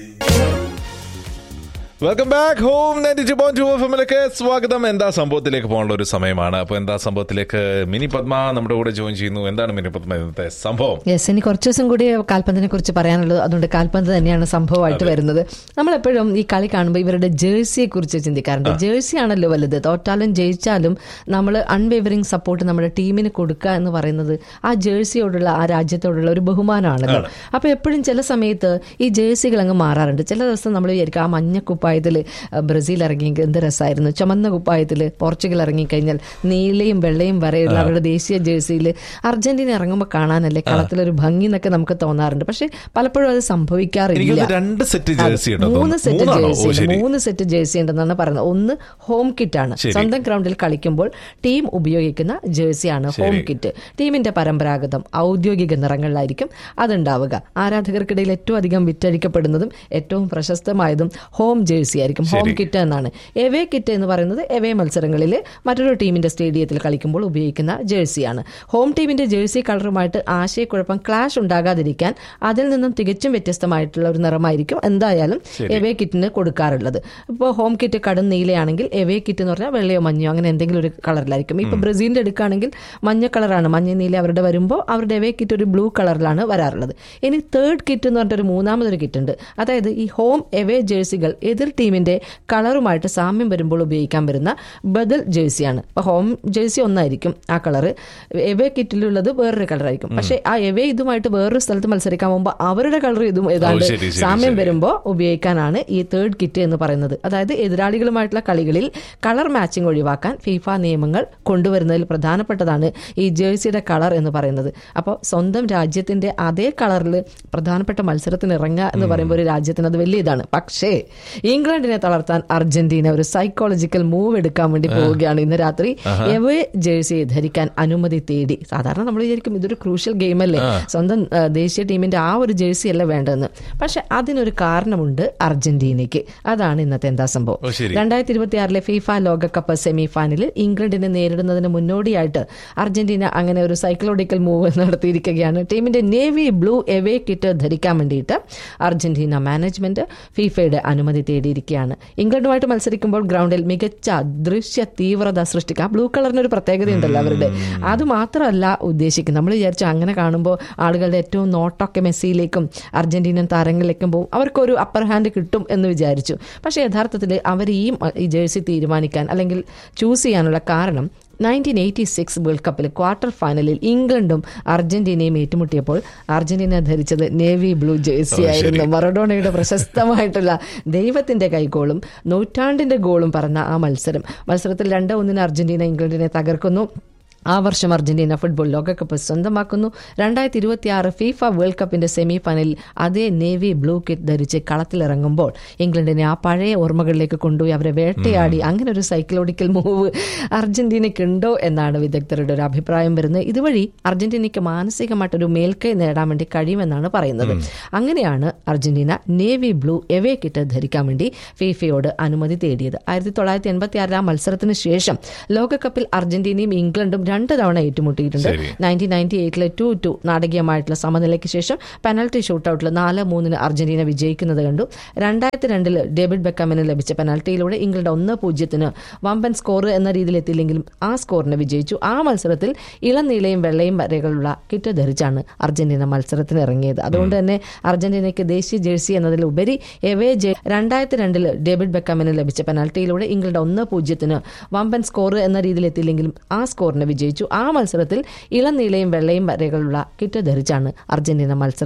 Welcome back home ninety two point two F എമ്മിലേക്ക് സ്വാഗതം എന്താ സംഭവത്തിലേക്ക് പോകാനുള്ള ഒരു സമയമാണ് അപ്പോൾ എന്താ സംഭവത്തിലേക്ക് മിനി പത്മ നമ്മുടെ കൂടെ ജോയിൻ ചെയ്യുന്നു എന്താണ് മിനി പത്മ ഇന്നത്തെ സംഭവം യെസ് ഇനി കുറച്ച് ദിവസം കൂടി കാൽപന്തിനെ കുറിച്ച് പറയാനുള്ളത് അതുകൊണ്ട് കാൽപന്ത് തന്നെയാണ് സംഭവമായിട്ട് വരുന്നത് നമ്മളെപ്പോഴും ഈ കളി കാണുമ്പോൾ ഇവരുടെ ജേഴ്സിയെ കുറിച്ച് ചിന്തിക്കാറുണ്ട് ജേഴ്സി ആണല്ലോ വലുത് തോറ്റാലും ജയിച്ചാലും നമ്മൾ അൺവേവറിംഗ് സപ്പോർട്ട് നമ്മുടെ ടീമിന് കൊടുക്കുക എന്ന് പറയുന്നത് ആ ജേഴ്സിയോടുള്ള ആ രാജ്യത്തോടുള്ള ഒരു ബഹുമാനമാണല്ലോ അപ്പൊ എപ്പോഴും ചില സമയത്ത് ഈ ജേഴ്സികൾ അങ്ങ് മാറാറുണ്ട് ചില ദിവസം നമ്മൾ വിചാരിക്കും ആ മഞ്ഞ കുപ്പായത്തിൽ ബ്രസീൽ ഇറങ്ങി എന്ത് രസമായിരുന്നു ചുമന്ന കുപ്പായത്തിൽ പോർച്ചുഗൽ ഇറങ്ങിക്കഴിഞ്ഞാൽ നീലയും വെള്ളയും വരെയുള്ള അവരുടെ ദേശീയ ജേഴ്സിയിൽ അർജന്റീന ഇറങ്ങുമ്പോൾ കാണാനല്ലേ കളത്തിലൊരു ഭംഗി എന്നൊക്കെ നമുക്ക് തോന്നാറുണ്ട് പക്ഷെ പലപ്പോഴും അത് സംഭവിക്കാറില്ല എനിക്ക് രണ്ട് സെറ്റ് ജേഴ്സി ഉണ്ടോ മൂന്ന് സെറ്റ് മൂന്നാണോ? ഓ, ജേഴ്സി ഉണ്ട്. ശരി. മൂന്ന് സെറ്റ് ജേഴ്സി ഉണ്ടെന്നാണ് പറയുന്നത് ഒന്ന് ഹോം കിറ്റ് ആണ് ശരി. സ്വന്തം ഗ്രൗണ്ടിൽ കളിക്കുമ്പോൾ ടീം ഉപയോഗിക്കുന്ന ജേഴ്സിയാണ് ഹോം കിറ്റ് ടീമിന്റെ പരമ്പരാഗതം ഔദ്യോഗിക നിറങ്ങളിലായിരിക്കും അതുണ്ടാവുക ആരാധകർക്കിടയിൽ ഏറ്റവും അധികം വിറ്റഴിക്കപ്പെടുന്നതും ഏറ്റവും പ്രശസ്തമായതും ഹോം ജേഴ്സി ആയിരിക്കും ഹോം ശരി. കിറ്റ് എന്നാണ് എവേ കിറ്റ് എന്ന് പറയുന്നത് എവേ മത്സരങ്ങളിൽ മറ്റൊരു ടീമിന്റെ സ്റ്റേഡിയത്തിൽ കളിക്കുമ്പോൾ ഉപയോഗിക്കുന്ന ജേഴ്സിയാണ് ഹോം ടീമിന്റെ ജേഴ്സി കളറുമായിട്ട് ആശയക്കുഴപ്പം ക്ലാഷ് ഉണ്ടാകാതിരിക്കാൻ അതിൽ നിന്നും തികച്ചും വ്യത്യസ്തമായിട്ടുള്ള ഒരു നിറമായിരിക്കും എന്തായാലും എവേ കിറ്റിന് കൊടുക്കാറുള്ളത് ഇപ്പോൾ ഹോം കിറ്റ് കടും നീലയാണെങ്കിൽ എവേ കിറ്റ് എന്ന് പറഞ്ഞാൽ വെള്ളയോ മഞ്ഞയോ അങ്ങനെ എന്തെങ്കിലും ഒരു കളറിലായിരിക്കും ഇപ്പൊ ബ്രസീലിന്റെ എടുക്കുകയാണെങ്കിൽ മഞ്ഞ കളറാണ് മഞ്ഞ നീല അവരുടെ വരുമ്പോൾ അവരുടെ എവേ കിറ്റ് ഒരു ബ്ലൂ കളറിലാണ് വരാറുള്ളത് ഇനി തേർഡ് കിറ്റ് എന്ന് പറഞ്ഞിട്ട് ഒരു മൂന്നാമതൊരു കിറ്റ് ഉണ്ട് അതായത് ഈ ഹോം എവേ ജേഴ്സികൾ എതിർ ടീമിന്റെ കളറുമായിട്ട് സാമ്യം വരുമ്പോൾ ഉപയോഗിക്കാൻ വരുന്ന ബദൽ ജേഴ്സിയാണ് ഇപ്പൊ ഹോം ജേഴ്സി ഒന്നായിരിക്കും ആ കളറ് എവേ കിറ്റിലുള്ളത് വേറൊരു കളറായിരിക്കും പക്ഷേ ആ എവേ ഇതുമായിട്ട് വേറൊരു സ്ഥലത്ത് മത്സരിക്കാൻ പോകുമ്പോൾ അവരുടെ കളർ ഇതും ഏതാണ്ട് ശരി, ശരി, സാമ്യം ശരി. വരുമ്പോൾ ഉപയോഗിക്കാനാണ് ഈ തേർഡ് കിറ്റ് എന്ന് പറയുന്നത് അതായത് എതിരാളികളുമായിട്ടുള്ള കളികളിൽ കളർ മാച്ചിങ് ഒഴിവാക്കാൻ ഫിഫ നിയമങ്ങൾ കൊണ്ടുവരുന്നതിൽ പ്രധാനപ്പെട്ടതാണ് ഈ ജേഴ്സിയുടെ കളർ എന്ന് പറയുന്നത് അപ്പോൾ സ്വന്തം രാജ്യത്തിന്റെ അതേ കളറിൽ പ്രധാനപ്പെട്ട മത്സരത്തിന് ഇറങ്ങുക എന്ന് പറയുമ്പോൾ ഒരു രാജ്യത്തിന് അത് വലിയ ഇതാണ് പക്ഷേ ഇംഗ്ലണ്ടിനെ തളർത്താൻ അർജന്റീന ഒരു സൈക്കോളജിക്കൽ മൂവ് എടുക്കാൻ വേണ്ടി പോവുകയാണ് ഇന്ന് രാത്രി എവേ ജേഴ്സി ധരിക്കാൻ അനുമതി തേടി സാധാരണ നമ്മൾ വിചാരിക്കും ഇതൊരു ക്രൂഷ്യൽ ഗെയിം അല്ലേ സ്വന്തം ആ, ദേശീയ ടീമിന്റെ ആ ഒരു ജേഴ്സി അല്ല വേണ്ടതെന്ന് പക്ഷെ അതിനൊരു കാരണമുണ്ട് അർജന്റീനയ്ക്ക് അതാണ് ഇന്നത്തെ എന്താ സംഭവം ഓ, ശരി. രണ്ടായിരത്തി ഇരുപത്തി ആറിലെ ഫിഫ ലോകകപ്പ് സെമി ഫൈനലിൽ ഇംഗ്ലണ്ടിനെ നേരിടുന്നതിന് മുന്നോടിയായിട്ട് അർജന്റീന അങ്ങനെ ഒരു സൈക്ലോഡിക്കൽ മൂവ് നടത്തിയിരിക്കുകയാണ് ടീമിന്റെ നേവി ബ്ലൂ എവേ കിറ്റ് ധരിക്കാൻ വേണ്ടിയിട്ട് അർജന്റീന മാനേജ്മെന്റ് ഫിഫയുടെ അനുമതി തേടിയിരിക്കുകയാണ് ഇംഗ്ലണ്ടുമായിട്ട് മത്സരിക്കുമ്പോൾ ഗ്രൗണ്ടിൽ മികച്ച ദൃശ്യ തീവ്രത സൃഷ്ടിക്കുക ബ്ലൂ കളറിന് ഒരു പ്രത്യേകതയുണ്ടല്ലോ അവരുടെ അത് മാത്രമല്ല ഉദ്ദേശിക്കുന്നത് നമ്മൾ വിചാരിച്ചു അങ്ങനെ കാണുമ്പോൾ ആളുകളുടെ ഏറ്റവും നോട്ടൊക്കെ മെസ്സിയിലേക്കും അർജന്റീനൻ താരങ്ങളിലേക്കും പോകും അവർക്കൊരു അപ്പർ ഹാൻഡ് കിട്ടും എന്ന് വിചാരിച്ചു പക്ഷേ യഥാർത്ഥത്തിൽ അവർ ഈ മ- ഈ ജേഴ്സി തീരുമാനിക്കാൻ അല്ലെങ്കിൽ ചൂസ് ചെയ്യാനുള്ള കാരണം നയൻറ്റീൻ എയ്റ്റി സിക്സ് വേൾഡ് കപ്പിൽ ക്വാർട്ടർ ഫൈനലിൽ ഇംഗ്ലണ്ടും അർജന്റീനയും ഏറ്റുമുട്ടിയപ്പോൾ അർജന്റീന ധരിച്ചത് നേവി ബ്ലൂ ജേഴ്സി ആയിരുന്നു മറഡോണയുടെ പ്രശസ്തമായിട്ടുള്ള ദൈവത്തിന്റെ കൈഗോളും നൂറ്റാണ്ടിന്റെ ഗോളും പറഞ്ഞ ആ മത്സരം മത്സരത്തിൽ രണ്ട് ഒന്നിന് അർജന്റീന ഇംഗ്ലണ്ടിനെ തകർക്കുന്നു ആ വർഷം അർജന്റീന ഫുട്ബോൾ ലോകകപ്പ് സ്വന്തമാക്കുന്നു രണ്ടായിരത്തി ഇരുപത്തി ആറ് ഫീഫ വേൾഡ് കപ്പിന്റെ സെമി ഫൈനലിൽ അതേ നേവി ബ്ലൂ കിറ്റ് ധരിച്ച് കളത്തിലിറങ്ങുമ്പോൾ ഇംഗ്ലണ്ടിനെ ആ പഴയ ഓർമ്മകളിലേക്ക് കൊണ്ടുപോയി അവരെ വേട്ടയാടി അങ്ങനെ ഒരു സൈക്ലോഡിക്കൽ മൂവ് അർജന്റീനയ്ക്ക് ഉണ്ടോ എന്നാണ് വിദഗ്ധരുടെ ഒരു അഭിപ്രായം വരുന്നത് ഇതുവഴി അർജന്റീനയ്ക്ക് മാനസികമായിട്ടൊരു മേൽക്കൈ നേടാൻ വേണ്ടി കഴിയുമെന്നാണ് പറയുന്നത് അങ്ങനെയാണ് Argentina navy blue away kit ധരിക്കാൻ വേണ്ടി ഫിഫയോട് അനുമതി തേടിയത് ആയിരത്തി തൊള്ളായിരത്തി എൺപത്തി ആറിലെ ആ മത്സരത്തിന് ശേഷം ലോകകപ്പിൽ അർജന്റീനയും ഇംഗ്ലണ്ടും രണ്ട് തവണ ഏറ്റുമുട്ടിയിട്ടുണ്ട് ശരി. നയൻറ്റീൻ നയൻറ്റി എയ്റ്റിലെ ടു ടു നാടകീയമായിട്ടുള്ള സമനിലയ്ക്ക് ശേഷം പെനൽറ്റി ഷൂട്ടൌട്ടിൽ നാല് മൂന്നിന് അർജന്റീന വിജയിക്കുന്നത് കണ്ടു രണ്ടായിരത്തി രണ്ടില് ഡേവിഡ് ബെക്കമിന് ലഭിച്ച പെനൽറ്റിയിലൂടെ ഇംഗ്ലണ്ട് ഒന്ന് പൂജ്യത്തിന് വമ്പൻ സ്കോർ എന്ന രീതിയിൽ എത്തിയില്ലെങ്കിലും ആ സ്കോറിന് വിജയിച്ചു ആ മത്സരത്തിൽ ഇളം നീലയും വെള്ളയും വരകളുള്ള കിറ്റ് ധരിച്ചാണ് അർജന്റീന മത്സരത്തിന് ഇറങ്ങിയത് അതുകൊണ്ട് തന്നെ അർജന്റീനയ്ക്ക് ദേശീയ ജേഴ്സി എന്നതിലുപരി എവേ ജെ രണ്ടായിരത്തി രണ്ടില് ഡേവിഡ് ബെക്കമിന് ലഭിച്ച പെനൽറ്റിയിലൂടെ ഇംഗ്ലണ്ട് ഒന്ന് പൂജ്യത്തിന് വമ്പൻ സ്കോർ എന്ന രീതിയിൽ എത്തിയില്ലെങ്കിലും ആ സ്കോറിന് വിജയിച്ചു ആ മത്സരത്തിൽ ഇളം നീലയും വെള്ളയും വരകളുള്ള കിറ്റ് ധരിച്ചാണ് അർജന്റീന മത്സരം